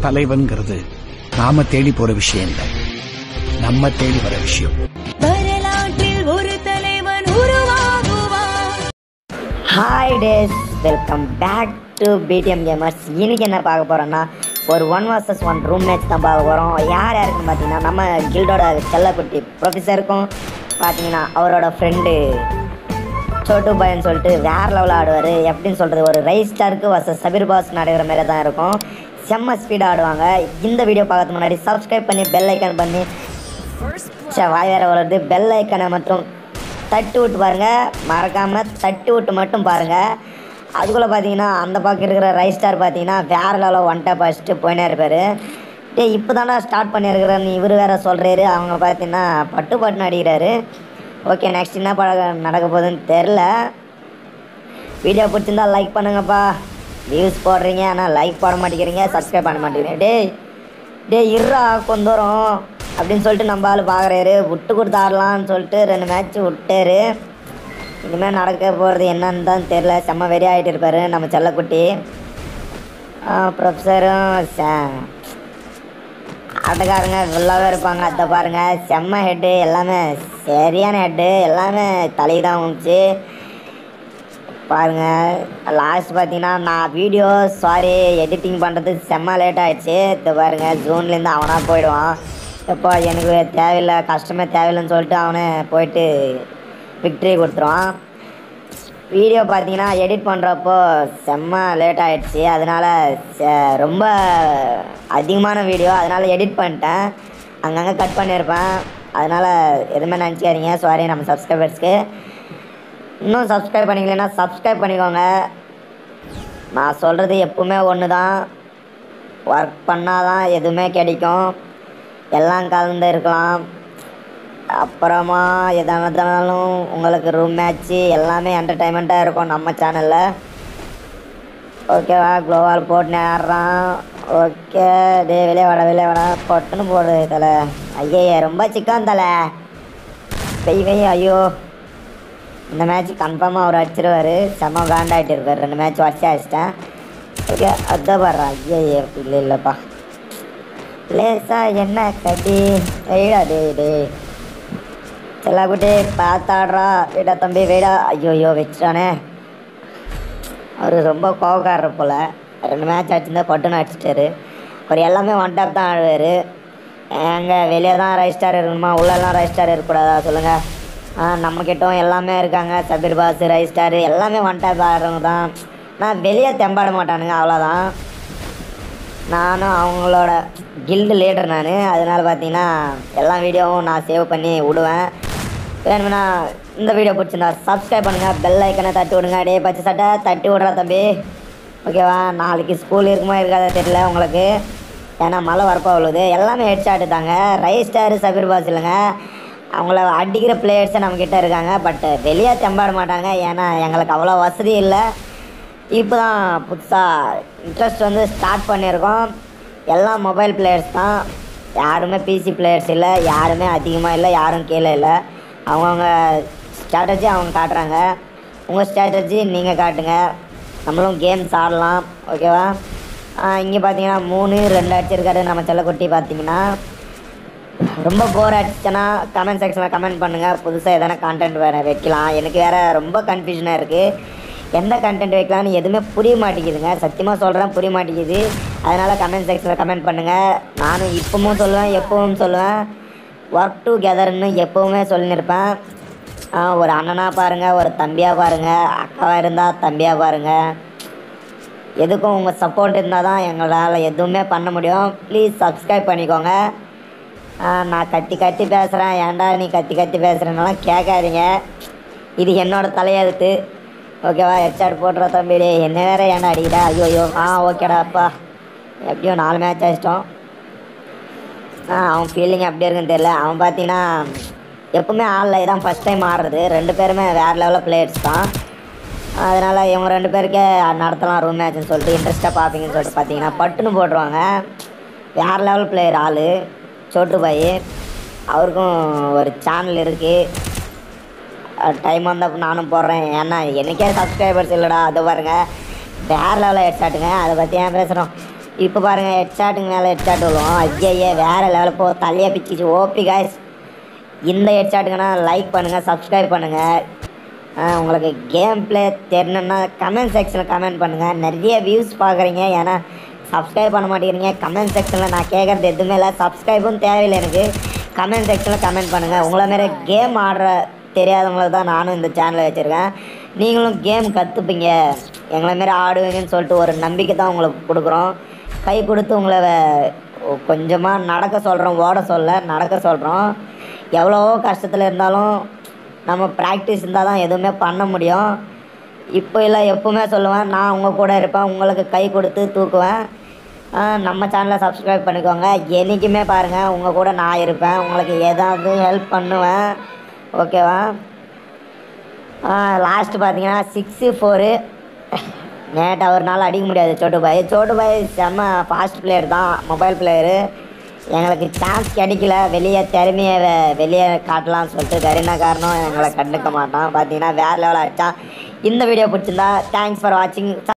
தலைவன்கிறது நாம தேடி போற விஷயம் இல்ல நம்ம தேடி வர விஷயம் வரலாற்றில் ஒரு தலைவன் உருவாகுவான் hi days welcome back to PTM gamers இன்னைக்கு என்ன பார்க்க போகிறோன்னா ஒரு one versus one room match தான் பார்க்க போகிறோம் யார் யாருக்குன்னு பார்த்தீங்கன்னா நம்ம கில்டோட செல்லக்குட்டி ப்ரொஃபஸருக்கும் பார்த்தீங்கன்னா அவரோட ஃப்ரெண்டு சோட்டு பாய்னு சொல்லிட்டு வேற லெவலில் ஆடுவார் எப்படின்னு சொல்கிறது ஒரு ரைஸ் ஸ்டாருக்கு வர்சஸ் சபீர் பாஸ் நடக்கிற மாதிரி தான் இருக்கும் செம்ம ஸ்பீடாக ஆடுவாங்க இந்த வீடியோ பார்க்கறதுக்கு முன்னாடி சப்ஸ்கிரைப் பண்ணி பெல் ஐக்கான் பண்ணி சே வாய் வேற வருது பெல் ஐக்கனை மட்டும் தட்டி விட்டு பாருங்க மறக்காம தட்டி விட்டு மட்டும் பாருங்க அதுக்குள்ளே பார்த்தீங்கன்னா அந்த பக்கம் இருக்கிற ரைஸ் ஸ்டார் பார்த்தீங்கன்னா வேற லெவலில் ஒன் டாப் வச்சுட்டு போயினே இருப்பார் டே இப்போ தானே ஸ்டார்ட் பண்ணியிருக்கிறேன்னு இவர் வேற சொல்கிறாரு அவங்க பார்த்தீங்கன்னா பட்டு பட்டு அடிக்கிறாரு ஓகே நெக்ஸ்ட் என்ன பழக நடக்க போகுதுன்னு தெரில வீடியோ பிடிச்சிருந்தா லைக் பண்ணுங்கப்பா வியூஸ் போடுறீங்க ஆனால் லைக் போட மாட்டேங்கிறீங்க சப்ஸ்கிரைப் பண்ண மாட்டேங்கிறீங்க டேய் டேய் இருறா கொஞ்சம் அப்படின்னு சொல்லிட்டு நம்ம ஆள் பார்க்குறாரு விட்டு கொடுத்து ஆடலாம்னு சொல்லிட்டு ரெண்டு மேட்ச் விட்டாரு இனிமேல் நடக்க போகிறது என்னன்னு தான் தெரில செம்ம வெறி ஆகிட்டு இருப்பாரு நம்ம செல்லக்குட்டி ப்ரொஃபஸரும் ஆட்டக்காரங்க ஃபுல்லாகவே இருப்பாங்க அதை பாருங்க செம்ம ஹெட்டு எல்லாமே சரியான ஹெட்டு எல்லாமே தலைக்கு தான் வந்துச்சு பாருங்க லாஸ்ட் பார்த்தீங்கன்னா நான் வீடியோ சாரி எடிட்டிங் பண்ணுறதுக்கு செம்ம லேட் ஆயிடுச்சு இது பாருங்க ஜூன்லேருந்து அவனாக போயிடுவான் இப்போ எனக்கு தேவையில்லை கஷ்டமே தேவையில்லைன்னு சொல்லிட்டு அவனே போயிட்டு விக்ட்ரி கொடுத்துருவான் வீடியோ பார்த்தீங்கன்னா எடிட் பண்ணுறப்போ செம்ம லேட் ஆயிடுச்சு அதனால ச- ரொம்ப அதிகமான வீடியோ அதனால எடிட் பண்ணிட்டேன் அங்கங்கே கட் பண்ணியிருப்பேன் அதனால் எதுவுமே நினச்சிக்காதீங்க சாரி நம்ம சப்ஸ்கிரைபர்ஸ்க்கு இன்னும் சப்ஸ்கிரைப் பண்ணிக்கலைன்னா சப்ஸ்கிரைப் பண்ணிக்கோங்க நான் சொல்கிறது எப்பவுமே ஒன்று தான் ஒர்க் பண்ணால் தான் எதுவுமே கிடைக்கும் எல்லாம் கலந்து இருக்கலாம் அப்புறமா எதானாலும் உங்களுக்கு ரூம் மேட்ச்சு எல்லாமே என்டர்டைன்மெண்ட்டாக இருக்கும் நம்ம சேனலில் ஓகேவா க்ளோவால் போட்டு ஆடுறான் ஓகே டே வெளியே வாடா வெளியே வாடா பொட்டுன்னு போடு தலை ஐயே ரொம்ப சிக்கன் தலை வெய் வெய் ஐயோ இந்த மேட்ச் கன்ஃபார்மாக அவர் அடிச்சிருவார் செம்ம காண்டாகிட்டு இருக்கார் ரெண்டு மேட்ச் வச்சு அடிச்சிட்டேன் ஓகே அதான் பாடுறான் ஐயே இல்லை இல்லைப்பா லேசா என்ன கட்டி வெயிடா டே டே செல்லாக்குட்டி பார்த்தாடுறா வீடா தம்பி வீடா ஐயோ ஐயோ வச்சிட்டானே அவர் ரொம்ப கோவக்காரர் போல் ரெண்டு மேட்ச் அடிச்சிருந்தா பட்டுன்னு அடிச்சிட்டாரு அவர் எல்லாமே ஒன் டாப் தான் ஆடுவார் எங்க வெளியே தான் ரைஸ் ஸ்டார் இருக்கணுமா உள்ளெல்லாம் ரைஸ் ஸ்டார் இருக்கக்கூடாதா சொல்லுங்கள் ஆ நம்மக்கிட்டும் எல்லாமே இருக்காங்க சபீர் பாஸ் ரைஸ் ஸ்டார் எல்லாமே ஒன் டாப் ஆடுறவங்க தான் நான் வெளியே தெம்பாட மாட்டானுங்க அவ்வளோதான் நானும் அவங்களோட கில்டு லீடர் நான் அதனால் பார்த்தீங்கன்னா எல்லா வீடியோவும் நான் சேவ் பண்ணி விடுவேன் வேணும்னா இந்த வீடியோ பிடிச்சிருந்தா சப்ஸ்கிரைப் பண்ணுங்கள் பெல் ஐக்கனை தட்டி விடுங்க டே பச்சை சட்டை தட்டி விட்றா தம்பி ஓகேவா நாளைக்கு ஸ்கூல் இருக்குமா இருக்காதா தெரியல உங்களுக்கு ஏன்னா மழை வரப்போ உள்ளது எல்லாமே ஹெட் ஷாட்டு தாங்க ரைஸ் ஸ்டார் சபீர் பாஸ் இல்லைங்க அவங்கள அடிக்கிற பிளேயர்ஸே நம்மக்கிட்ட இருக்காங்க பட் வெளியே தெம்பாட மாட்டாங்க ஏன்னா எங்களுக்கு அவ்வளோ வசதி இல்லை இப்போ தான் புதுசாக இன்ட்ரெஸ்ட் வந்து ஸ்டார்ட் பண்ணியிருக்கோம் எல்லாம் மொபைல் பிளேயர்ஸ் தான் யாருமே பிசி பிளேயர்ஸ் இல்லை யாருமே அதிகமாக இல்லை யாரும் கீழே இல்லை அவங்கவுங்க ஸ்ட்ராட்டஜி அவங்க காட்டுறாங்க உங்கள் ஸ்ட்ராட்டஜி நீங்கள் காட்டுங்க நம்மளும் கேம்ஸ் ஆடலாம் ஓகேவா இங்கே பார்த்தீங்கன்னா மூணு ரெண்டு அடிச்சிருக்காரு நம்ம செல்லக்குட்டி பார்த்தீங்கன்னா ரொம்ப போர் அடிச்சுன்னா கமெண்ட் செக்ஷனில் கமெண்ட் பண்ணுங்கள் புதுசாக எதனா கான்டென்ட் வேறு வைக்கலாம் எனக்கு வேறு ரொம்ப கன்ஃபியூஷனாக இருக்குது எந்த கண்டென்ட் வைக்கலாம்னு எதுவுமே புரிய மாட்டேங்குதுங்க சத்தியமாக சொல்கிறேன் புரிய மாட்டேங்குது அதனால் கமெண்ட் செக்ஷனில் கமெண்ட் பண்ணுங்கள் நானும் இப்பவும் சொல்லுவேன் எப்பவும் சொல்லுவேன் ஒர்க் டுகெதர்னு எப்போவுமே சொல்லியிருப்பேன் ஆஹ் ஒரு அண்ணனாக பாருங்கள் ஒரு தம்பியாக பாருங்கள் அக்காவாக இருந்தால் தம்பியாக பாருங்கள் எதுக்கும் உங்கள் சப்போர்ட் இருந்தால் தான் எங்களால் எதுவுமே பண்ண முடியும் ப்ளீஸ் சப்ஸ்கிரைப் பண்ணிக்கோங்க ஆஹ் நான் கத்தி கத்தி பேசுகிறேன் ஏன்டா நீ கத்தி கத்தி பேசுகிறேன்னெல்லாம் கேட்காதீங்க இது என்னோட தலையெழுத்து ஓகேவா ஹெட்ஷாட் போட்டுற தம்பி டேய், என்ன வேற ஏன்டா அடிக்கிட்டா ஐயோ ஐயோ ஆ ஓகேடா அப்பா எப்படியோ நாலு மேட்ச் அடிச்சிட்டோம் ஆ அவன் ஃபீலிங் எப்படி இருக்குன்னு தெரியல அவன் பார்த்தீங்கன்னா எப்பவுமே ஆளில் தான் ஃபஸ்ட் டைம் ஆடுறது ரெண்டு பேருமே வேறு லெவலில் பிளேயர்ஸ் தான் அதனால் இவங்க ரெண்டு பேருக்கே நடத்தலாம் ரூம் மேட்ச்னு சொல்லிட்டு இன்ட்ரெஸ்ட்டாக பார்ப்பீங்கன்னு சொல்லிட்டு பார்த்தீங்கன்னா பட்டுன்னு போட்டுருவாங்க வேறு லெவல் பிளேயர் ஆள் சோட்டு பாய் அவருக்கும் ஒரு சேனல் இருக்குது டைம் வந்தப்போ நானும் போடுறேன் ஏன்னா எனக்கே சப்ஸ்கிரைபர்ஸ் இல்லைடா அது பாருங்க வேறு லெவலில் ஹெட்ஷாட்டுங்க அதை பற்றி ஏன் பேசுகிறோம் இப்போ பாருங்கள் ஹெட்ஷாட்டுக்கு மேலே ஹெட்ஷாட் விழுவோம் ஐயே வேறு லெவலில் போ தலையை பிச்சிச்சு ஓபி காய்ஸ் இந்த ஹெட்ஷாட்டுக்குன்னா லைக் பண்ணுங்கள் சப்ஸ்கிரைப் பண்ணுங்கள் உங்களுக்கு கேம் ப்ளே தெரியணுன்னா கமெண்ட் செக்ஷனில் கமெண்ட் பண்ணுங்கள் நிறைய வியூஸ் பார்க்குறீங்க ஏன்னா சப்ஸ்கிரைப் பண்ண மாட்டேங்கிறீங்க கமெண்ட் செக்ஷனில் நான் கேட்குறது எதுவுமே இல்லை சப்ஸ்கிரைபும் தேவையில்லை எனக்கு கமெண்ட் செக்ஷனில் கமெண்ட் பண்ணுங்கள் உங்களை மாரி கேம் ஆடுற தெரியாதவங்களுக்கு தான் நானும் இந்த சேனலை வச்சுருக்கேன் நீங்களும் கேம் கற்றுப்பீங்க எங்களை மாரி ஆடுவீங்கன்னு சொல்லிட்டு ஒரு நம்பிக்கை தான் உங்களுக்கு கொடுக்குறோம் கை கொடுத்து உங்களை கொஞ்சமாக நடக்க சொல்கிறோம் ஓட சொல்ல நடக்க சொல்கிறோம் எவ்வளவோ கஷ்டத்தில் இருந்தாலும் நம்ம ப்ராக்டிஸ் இருந்தால் தான் எதுவுமே பண்ண முடியும் இப்போ இல்லை எப்பவுமே சொல்லுவேன் நான் உங்கள் கூட இருப்பேன் உங்களுக்கு கை கொடுத்து தூக்குவேன் ஆஹ் நம்ம சேனலை சப்ஸ்கிரைப் பண்ணிக்கோங்க என்றைக்குமே பாருங்கள் உங்கள் கூட நான் இருப்பேன் உங்களுக்கு ஏதாவது ஹெல்ப் பண்ணுவேன் ஓகேவா லாஸ்ட்டு பார்த்தீங்கன்னா சிக்ஸு ஃபோரு நேட் அவர்னால அடிக்க முடியாது சோட்டு பாய் சோட்டு பாய் செம்ம ஃபாஸ்ட் பிளேயர் தான் மொபைல் பிளேயரு எங்களுக்கு சான்ஸ் கிடைக்கல வெளியே திறமையை வெ- வெளியே காட்டலாம்னு சொல்லிட்டு கரீனா காரணம் எங்களை கண்டுக்க மாட்டான் பார்த்தீங்கன்னா வேறு லெவல் ஆகிடுச்சான் இந்த வீடியோ பிடிச்சிருந்தா தேங்க்ஸ் ஃபார் வாட்சிங்